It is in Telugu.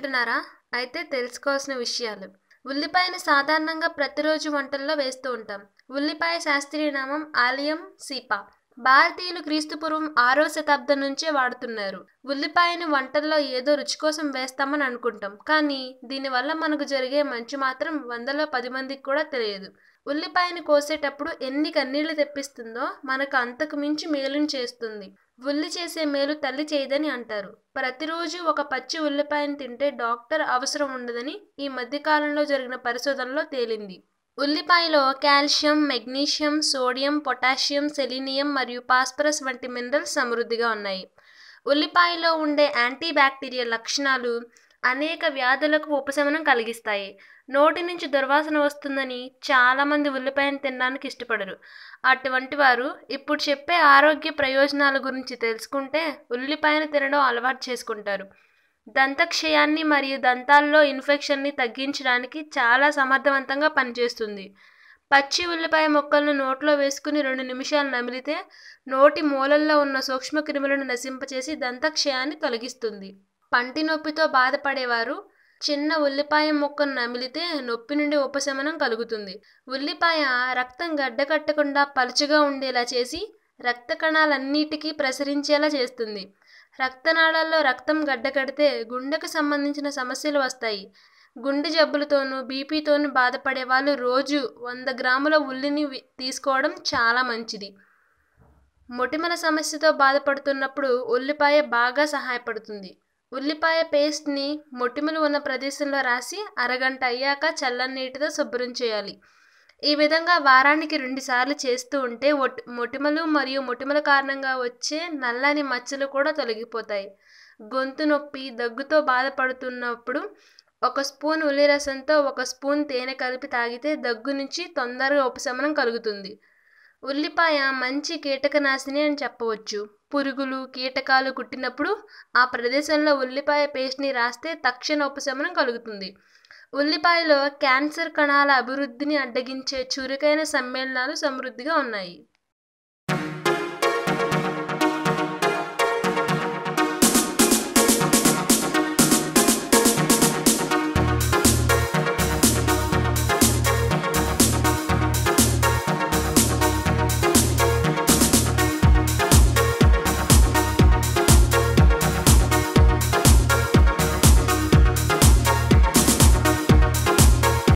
అనుకుంటున్నారా అయితే తెలుసుకోవాల్సిన విషయాలు ఉల్లిపాయని సాధారణంగా ప్రతిరోజు వంటల్లో వేస్తూ ఉంటాం ఉల్లిపాయ శాస్త్రీయ నామం ఆలియం సీపా భారతీయులు క్రీస్తుపూర్వం ఆరో శతాబ్దం నుంచే వాడుతున్నారు ఉల్లిపాయని వంటల్లో ఏదో రుచి కోసం వేస్తామని అనుకుంటాం కానీ దీనివల్ల మనకు జరిగే మంచి మాత్రం వందలో పది మందికి కూడా తెలియదు ఉల్లిపాయని కోసేటప్పుడు ఎన్ని కన్నీళ్లు తెప్పిస్తుందో మనకు అంతకు మించి మేలుని చేస్తుంది ఉల్లి చేసే మేలు తల్లి చేయదని అంటారు ప్రతిరోజు ఒక పచ్చి ఉల్లిపాయను తింటే డాక్టర్ అవసరం ఉండదని ఈ మధ్యకాలంలో జరిగిన పరిశోధనలో తేలింది ఉల్లిపాయలో calcium magnesium sodium potassium selenium మరియు పాస్పరస్ వంటి మినరల్స్ సమృద్ధిగా ఉన్నాయి ఉల్లిపాయలో ఉండే యాంటీ బ్యాక్టీరియల్ లక్షణాలు అనేక వ్యాధులకు ఉపశమనం కలిగిస్తాయి నోటి నుంచి దుర్వాసన వస్తుందని చాలామంది ఉల్లిపాయను తినడానికి ఇష్టపడరు అటువంటి వారు ఇప్పుడు చెప్పే ఆరోగ్య ప్రయోజనాల గురించి తెలుసుకుంటే ఉల్లిపాయను తినడం అలవాటు చేసుకుంటారు దంతక్షయాన్ని మరియు దంతాల్లో ఇన్ఫెక్షన్ని తగ్గించడానికి చాలా సమర్థవంతంగా పనిచేస్తుంది పచ్చి ఉల్లిపాయ ముక్కలను నోట్లో వేసుకుని రెండు నిమిషాలు నమిలితే నోటి మూలల్లో ఉన్న సూక్ష్మక్రిములను నశింపచేసి దంతక్షయాన్ని తొలగిస్తుంది పంటి నొప్పితో బాధపడేవారు చిన్న ఉల్లిపాయ ముక్కను నమిలితే నొప్పి నుండి ఉపశమనం కలుగుతుంది ఉల్లిపాయ రక్తం గడ్డకట్టకుండా పలుచగా ఉండేలా చేసి రక్త కణాలన్నిటికీ ప్రసరించేలా చేస్తుంది రక్తనాళాల్లో రక్తం గడ్డకడితే గుండెకు సంబంధించిన సమస్యలు వస్తాయి గుండె జబ్బులతోనూ బీపీతోనూ బాధపడే వాళ్ళు రోజు వంద గ్రాముల ఉల్లిని తీసుకోవడం చాలా మంచిది మొటిమల సమస్యతో బాధపడుతున్నప్పుడు ఉల్లిపాయ బాగా సహాయపడుతుంది ఉల్లిపాయ పేస్ట్ని మొటిమలు ఉన్న ప్రదేశంలో రాసి అరగంట అయ్యాక చల్లని నీటితో శుభ్రం చేయాలి ఈ విధంగా వారానికి రెండుసార్లు చేస్తూ ఉంటే మొటిమలు మరియు మొటిమల కారణంగా వచ్చే నల్లని మచ్చలు కూడా తొలగిపోతాయి గొంతు నొప్పి దగ్గుతో బాధపడుతున్నప్పుడు ఒక స్పూన్ ఉల్లి రసంతో ఒక స్పూన్ తేనె కలిపి తాగితే దగ్గు నుంచి తొందరగా ఉపశమనం కలుగుతుంది ఉల్లిపాయ మంచి కీటకనాశిని అని చెప్పవచ్చు పురుగులు కీటకాలు కుట్టినప్పుడు ఆ ప్రదేశంలో ఉల్లిపాయ పేస్ట్ని రాస్తే తక్షణ ఉపశమనం కలుగుతుంది ఉల్లిపాయలో క్యాన్సర్ కణాల అభివృద్ధిని అడ్డగించే చురుకైన సమ్మేళనాలు సమృద్ధిగా ఉన్నాయి